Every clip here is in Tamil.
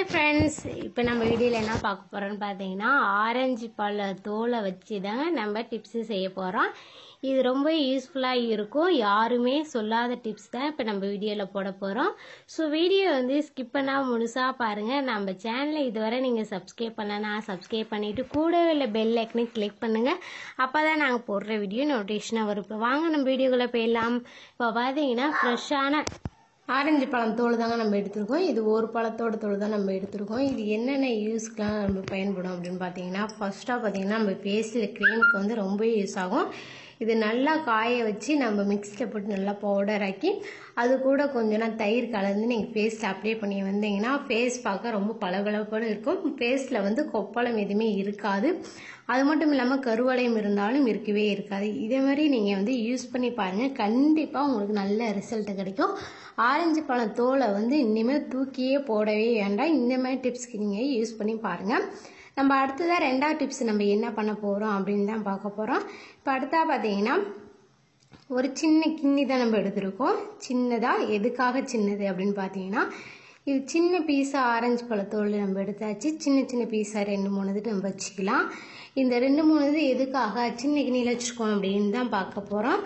ஃப்ரெண்ட்ஸ் இப்போ நம்ம வீடியோவில் என்ன பார்க்க போகிறோம்னு பார்த்தீங்கன்னா ஆரஞ்சு பழ தோலை வச்சு தாங்க நம்ம டிப்ஸு செய்ய போகிறோம் இது ரொம்ப யூஸ்ஃபுல்லாக இருக்கும் யாருமே சொல்லாத டிப்ஸ் தான் இப்போ நம்ம வீடியோவில் போட போகிறோம் ஸோ வீடியோ வந்து ஸ்கிப் பண்ணால் முழுசாக பாருங்கள் நம்ம சேனலை இதுவரை நீங்கள் சப்ஸ்கிரைப் பண்ணனா சப்ஸ்கிரைப் பண்ணிவிட்டு கூட இல்லை பெல் ஐக்கனை கிளிக் பண்ணுங்கள் அப்போ தான் நாங்கள் போடுற வீடியோ நோட்டிஃபிகேஷனாக வரும் இப்போ வாங்க நம்ம வீடியோக்குள்ளே போயிடலாம் இப்போ பார்த்தீங்கன்னா ஃப்ரெஷ்ஷான ஆரஞ்சு பழம் தோல் தாங்க நம்ம எடுத்திருக்கோம் இது ஒரு பழத்தோட தோல் தான் நம்ம எடுத்திருக்கோம் இது என்னென்ன யூஸ்க்கெலாம் நம்ம பயன்படும் அப்படின்னு பார்த்தீங்கன்னா ஃபஸ்ட்டாக பார்த்தீங்கன்னா நம்ம பேஸ்டில் க்ரீமுக்கு வந்து ரொம்ப யூஸ் ஆகும் இது நல்லா காய வச்சு நம்ம மிக்ஸியில் போட்டு நல்லா பவுடர் ஆக்கி அது கூட கொஞ்சம் தயிர் கலந்து நீங்கள் பேஸ்ட் அப்ளை பண்ணி வந்தீங்கன்னா ஃபேஸ் பார்க்க ரொம்ப பளபளப்போடு இருக்கும் ஃபேஸில் வந்து கொப்பளம் எதுவுமே இருக்காது அது மட்டும் இல்லாமல் கருவளையம் இருந்தாலும் இருக்கவே இருக்காது இதே மாதிரி நீங்கள் வந்து யூஸ் பண்ணி பாருங்கள் கண்டிப்பாக உங்களுக்கு நல்ல ரிசல்ட் கிடைக்கும் ஆரஞ்சு பழம் தோலை வந்து இனிமேல் தூக்கியே போடவே வேண்டாம் இந்த மாதிரி டிப்ஸ்க்கு நீங்கள் யூஸ் பண்ணி பாருங்கள் நம்ம அடுத்ததாக ரெண்டாவது டிப்ஸ் நம்ம என்ன பண்ண போகிறோம் அப்படின்னு தான் பார்க்க போகிறோம் இப்போ அடுத்தா பார்த்தீங்கன்னா ஒரு சின்ன கிண்ணி தான் நம்ம எடுத்திருக்கோம் சின்னதாக எதுக்காக சின்னது அப்படின்னு பார்த்தீங்கன்னா இது சின்ன பீஸாக ஆரஞ்சு பழத்தோல் நம்ம எடுத்தாச்சு சின்ன சின்ன பீஸாக ரெண்டு மூணு இது நம்ம வச்சுக்கலாம் இந்த ரெண்டு மூணு இது எதுக்காக சின்ன கிண்ணியில் வச்சுருக்கோம் அப்படின்னு தான் பார்க்க போகிறோம்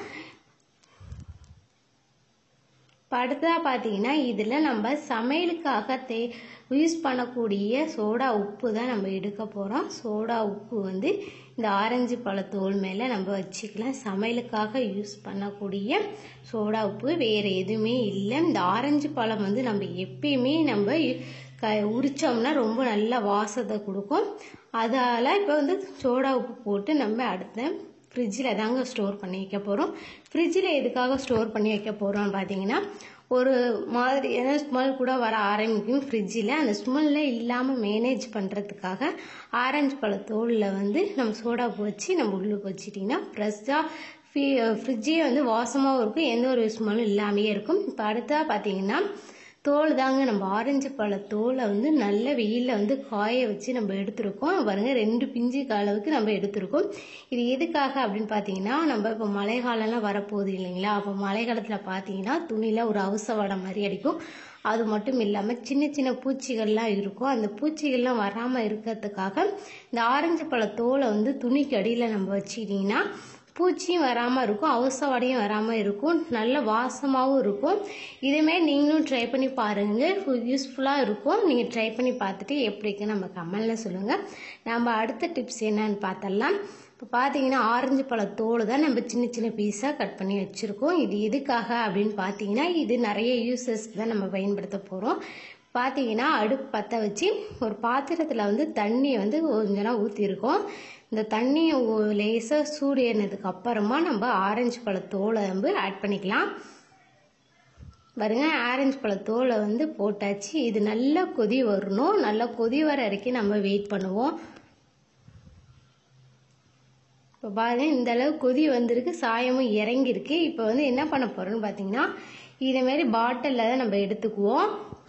இப்போ அடுத்ததாக பார்த்தீங்கன்னா இதில் நம்ம சமையலுக்காக தே யூஸ் பண்ணக்கூடிய சோடா உப்பு தான் நம்ம எடுக்க போகிறோம் சோடா உப்பு வந்து இந்த ஆரஞ்சு பழத்தோல் மேலே நம்ம வச்சுக்கலாம் சமையலுக்காக யூஸ் பண்ணக்கூடிய சோடா உப்பு வேறு எதுவுமே இல்லை இந்த ஆரஞ்சு பழம் வந்து நம்ம எப்பயுமே நம்ம க உரித்தோம்னா ரொம்ப நல்ல வாசத்தை கொடுக்கும் அதால் இப்போ வந்து சோடா உப்பு போட்டு நம்ம அடுத்த ஃப்ரிட்ஜில் தாங்க ஸ்டோர் பண்ணி வைக்க போகிறோம் ஃப்ரிட்ஜில் எதுக்காக ஸ்டோர் பண்ணி வைக்க போகிறோம்னு பார்த்தீங்கன்னா ஒரு மாதிரியான ஸ்மெல் கூட வர ஆரம்பிக்கும் ஃப்ரிட்ஜில் அந்த ஸ்மெல்ல இல்லாமல் மேனேஜ் பண்ணுறதுக்காக ஆரஞ்சு பழத்தோலில் வந்து நம்ம சோடா வச்சு நம்ம உள்ளுக்கு வச்சிட்டிங்கன்னா ஃப்ரெஷ்ஷாக ஃப்ரீ ஃப்ரிட்ஜே வந்து வாசமாகவும் இருக்கும் எந்த ஒரு ஸ்மெல்லும் இல்லாமையே இருக்கும் இப்போ அடுத்தா பார்த்தீங்கன்னா தோல் தாங்க நம்ம ஆரஞ்சு பழ தோலை வந்து நல்ல வெயிலில் வந்து காய வச்சு நம்ம எடுத்திருக்கோம் பாருங்க ரெண்டு பிஞ்சு அளவுக்கு நம்ம எடுத்திருக்கோம் இது எதுக்காக அப்படின்னு பார்த்தீங்கன்னா நம்ம இப்போ மழை காலம்லாம் வரப்போகுது இல்லைங்களா அப்போ மழை காலத்தில் பார்த்தீங்கன்னா துணியில் ஒரு அவச வடம் மாதிரி அடிக்கும் அது மட்டும் இல்லாமல் சின்ன சின்ன பூச்சிகள்லாம் இருக்கும் அந்த பூச்சிகள்லாம் வராமல் இருக்கிறதுக்காக இந்த ஆரஞ்சு பழ தோலை வந்து துணிக்கு அடியில் நம்ம வச்சுக்கிட்டிங்கன்னா பூச்சியும் வராமல் இருக்கும் அவசவாடியும் வராமல் இருக்கும் நல்ல வாசமாகவும் இருக்கும் இதேமாரி நீங்களும் ட்ரை பண்ணி பாருங்கள் யூஸ்ஃபுல்லாக இருக்கும் நீங்கள் ட்ரை பண்ணி பார்த்துட்டு எப்படி இருக்குன்னு நம்ம கமெண்டில் சொல்லுங்கள் நம்ம அடுத்த டிப்ஸ் என்னன்னு பார்த்தலாம் இப்போ பார்த்தீங்கன்னா ஆரஞ்சு பழ தோல் தான் நம்ம சின்ன சின்ன பீஸாக கட் பண்ணி வச்சுருக்கோம் இது எதுக்காக அப்படின்னு பார்த்தீங்கன்னா இது நிறைய யூசஸ்க்கு தான் நம்ம பயன்படுத்த போகிறோம் பார்த்தீங்கன்னா அடுப்பு பற்ற வச்சு ஒரு பாத்திரத்தில் வந்து தண்ணியை வந்து கொஞ்ச நேரம் ஊற்றிருக்கோம் இந்த தண்ணியை லேசாக சூடு ஏறினதுக்கு அப்புறமா நம்ம ஆரஞ்சு பழ தோலை வந்து ஆட் பண்ணிக்கலாம் பாருங்க ஆரஞ்சு பழ தோலை வந்து போட்டாச்சு இது நல்லா கொதி வரணும் நல்லா கொதி வர வரைக்கும் நம்ம வெயிட் பண்ணுவோம் இப்போ பாருங்க இந்த அளவு கொதி வந்திருக்கு சாயமும் இறங்கியிருக்கு இப்போ வந்து என்ன பண்ண போறோம்னு பார்த்தீங்கன்னா இதே மாதிரி பாட்டிலில் தான் நம்ம எடுத்துக்குவோம்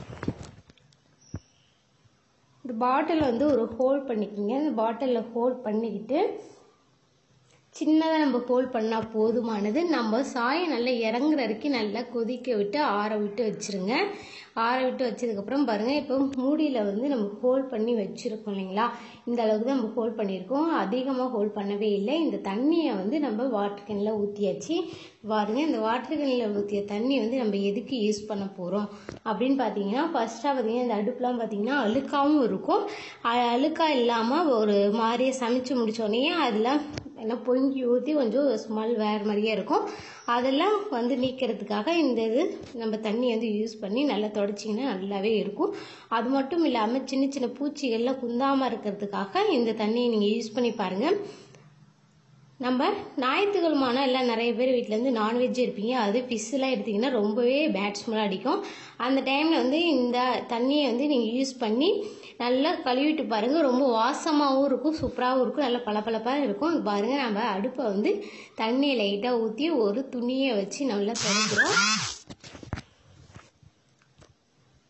இந்த பாட்டில் வந்து ஒரு ஹோல் பண்ணிக்கிங்க இந்த பாட்டிலில் ஹோல் பண்ணிக்கிட்டு சின்னதாக நம்ம ஹோல் பண்ணால் போதுமானது நம்ம சாயம் நல்லா இறங்குற வரைக்கும் நல்லா கொதிக்க விட்டு ஆற விட்டு வச்சுருங்க ஆற விட்டு வச்சதுக்கப்புறம் பாருங்கள் இப்போ மூடியில் வந்து நம்ம ஹோல் பண்ணி வச்சுருக்கோம் இல்லைங்களா இந்த அளவுக்கு தான் நம்ம ஹோல் பண்ணியிருக்கோம் அதிகமாக ஹோல் பண்ணவே இல்லை இந்த தண்ணியை வந்து நம்ம வாட்டர் கேனில் ஊற்றியாச்சு பாருங்க இந்த வாட்டர் கேனில் ஊற்றிய தண்ணி வந்து நம்ம எதுக்கு யூஸ் பண்ண போகிறோம் அப்படின்னு பார்த்தீங்கன்னா ஃபஸ்ட்டாக பார்த்தீங்கன்னா இந்த அடுப்புலாம் பார்த்தீங்கன்னா அழுக்காகவும் இருக்கும் அழுக்காக இல்லாமல் ஒரு மாதிரியே சமைச்சு முடிச்சோடனே அதில் எல்லாம் பொங்கி ஊற்றி கொஞ்சம் ஸ்மெல் வேறு மாதிரியே இருக்கும் அதெல்லாம் வந்து நீக்கிறதுக்காக இந்த இது நம்ம தண்ணி வந்து யூஸ் பண்ணி நல்லா தொடச்சிங்கன்னா நல்லாவே இருக்கும் அது மட்டும் இல்லாமல் சின்ன சின்ன பூச்சிகள்லாம் குந்தாமல் இருக்கிறதுக்காக இந்த தண்ணியை நீங்கள் யூஸ் பண்ணி பாருங்கள் நம்ம ஞாயிற்றுக்கிழமான எல்லாம் நிறைய பேர் வீட்டிலேருந்து நான்வெஜ் இருப்பீங்க அது ஃபிஷ்ஷெலாம் எடுத்திங்கன்னா ரொம்பவே பேட் ஸ்மெல் அடிக்கும் அந்த டைமில் வந்து இந்த தண்ணியை வந்து நீங்கள் யூஸ் பண்ணி நல்லா கழுவிட்டு பாருங்கள் ரொம்ப வாசமாகவும் இருக்கும் சூப்பராகவும் இருக்கும் நல்லா பளபளப்பாக இருக்கும் பாருங்கள் நம்ம அடுப்பை வந்து தண்ணியை லைட்டாக ஊற்றி ஒரு துணியை வச்சு நல்லா துடைக்கிறோம்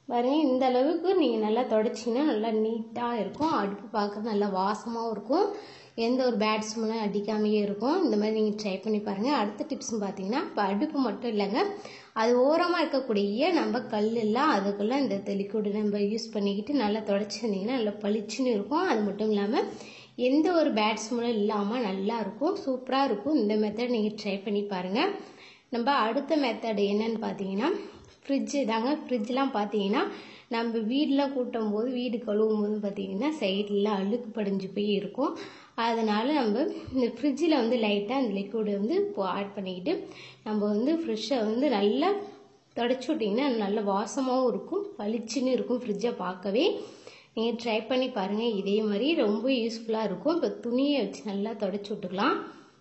பாருங்க இந்த அளவுக்கு நீங்கள் நல்லா தொடச்சிங்கன்னா நல்லா நீட்டாக இருக்கும் அடுப்பு பார்க்க நல்லா வாசமாகவும் இருக்கும் எந்த ஒரு பேட் ஸ்மெல்லும் அடிக்காமையே இருக்கும் இந்த மாதிரி நீங்கள் ட்ரை பண்ணி பாருங்கள் அடுத்த டிப்ஸ்னு பார்த்தீங்கன்னா இப்போ அடுப்பு மட்டும் இல்லைங்க அது ஓரமாக இருக்கக்கூடிய நம்ம கல் எல்லாம் அதுக்குள்ளே இந்த லிக்விட் நம்ம யூஸ் பண்ணிக்கிட்டு நல்லா தொடச்சிருந்தீங்கன்னா நல்லா பளிச்சுன்னு இருக்கும் அது மட்டும் இல்லாமல் எந்த ஒரு பேட் ஸ்மெல்லும் இல்லாமல் நல்லா இருக்கும் சூப்பராக இருக்கும் இந்த மெத்தட் நீங்கள் ட்ரை பண்ணி பாருங்கள் நம்ம அடுத்த மெத்தட் என்னன்னு பார்த்தீங்கன்னா ஃப்ரிட்ஜு தாங்க ஃப்ரிட்ஜ்லாம் பார்த்தீங்கன்னா நம்ம வீடெலாம் கூட்டும் போது வீடு கழுவும் போது பார்த்தீங்கன்னா சைடில் அழுக்கு படிஞ்சு போய் இருக்கும் அதனால நம்ம இந்த ஃப்ரிட்ஜில் வந்து லைட்டாக அந்த லிக்விடை வந்து இப்போ ஆட் பண்ணிக்கிட்டு நம்ம வந்து ஃப்ரெஷ்ஷை வந்து நல்லா தொடச்சி விட்டிங்கன்னா நல்ல வாசமாகவும் இருக்கும் பளிச்சுன்னு இருக்கும் ஃப்ரிட்ஜை பார்க்கவே நீங்கள் ட்ரை பண்ணி பாருங்கள் இதே மாதிரி ரொம்ப யூஸ்ஃபுல்லாக இருக்கும் இப்போ துணியை வச்சு நல்லா தொடச்சி விட்டுக்கலாம்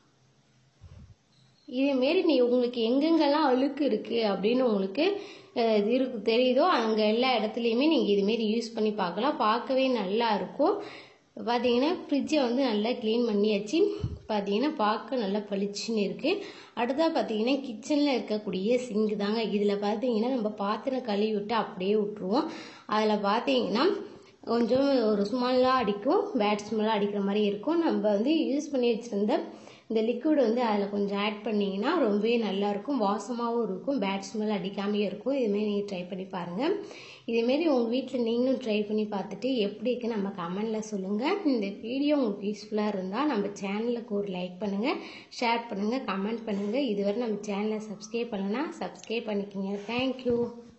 இதேமாரி நீ உங்களுக்கு எங்கெங்கெல்லாம் அழுக்கு இருக்குது அப்படின்னு உங்களுக்கு அஹ், இது இருக்கு தெரியுதோ அங்கே எல்லா இடத்துலையுமே நீங்கள் இதுமாரி யூஸ் பண்ணி பார்க்கலாம் பார்க்கவே நல்லா இருக்கும் பார்த்தீங்கன்னா ஃப்ரிட்ஜை வந்து நல்லா க்ளீன் பண்ணியாச்சு பார்த்தீங்கன்னா பார்க்க நல்லா பளிச்சுன்னு இருக்குது அடுத்தா பார்த்தீங்கன்னா கிச்சனில் இருக்கக்கூடிய சிங்க் தாங்க இதில் பார்த்தீங்கன்னா நம்ம பாத்திரம் கழுவி விட்டு அப்படியே விட்டுருவோம் அதில் பார்த்தீங்கன்னா கொஞ்சம் ஒரு ஸ்மெல்லாக அடிக்கும் பேட் ஸ்மெல்லாக அடிக்கிற மாதிரி இருக்கும் நம்ம வந்து யூஸ் பண்ணி வச்சுருந்த இந்த லிக்விட் வந்து அதில் கொஞ்சம் ஆட் பண்ணிங்கன்னா ரொம்பவே நல்லாயிருக்கும் வாசமாகவும் இருக்கும் பேட் ஸ்மெல் அடிக்காமையே இருக்கும் இதுமாரி நீங்கள் ட்ரை பண்ணி பாருங்கள் இதேமாரி உங்கள் வீட்டில் நீங்களும் ட்ரை பண்ணி பார்த்துட்டு எப்படி இருக்குன்னு நம்ம கமெண்டில் சொல்லுங்கள் இந்த வீடியோ உங்களுக்கு யூஸ்ஃபுல்லாக இருந்தால் நம்ம சேனலுக்கு ஒரு லைக் பண்ணுங்கள் ஷேர் பண்ணுங்கள் கமெண்ட் பண்ணுங்கள் இதுவரை நம்ம சேனலை சப்ஸ்கிரைப் பண்ணலன்னா சப்ஸ்கிரைப் பண்ணிக்கோங்க தேங்க்யூ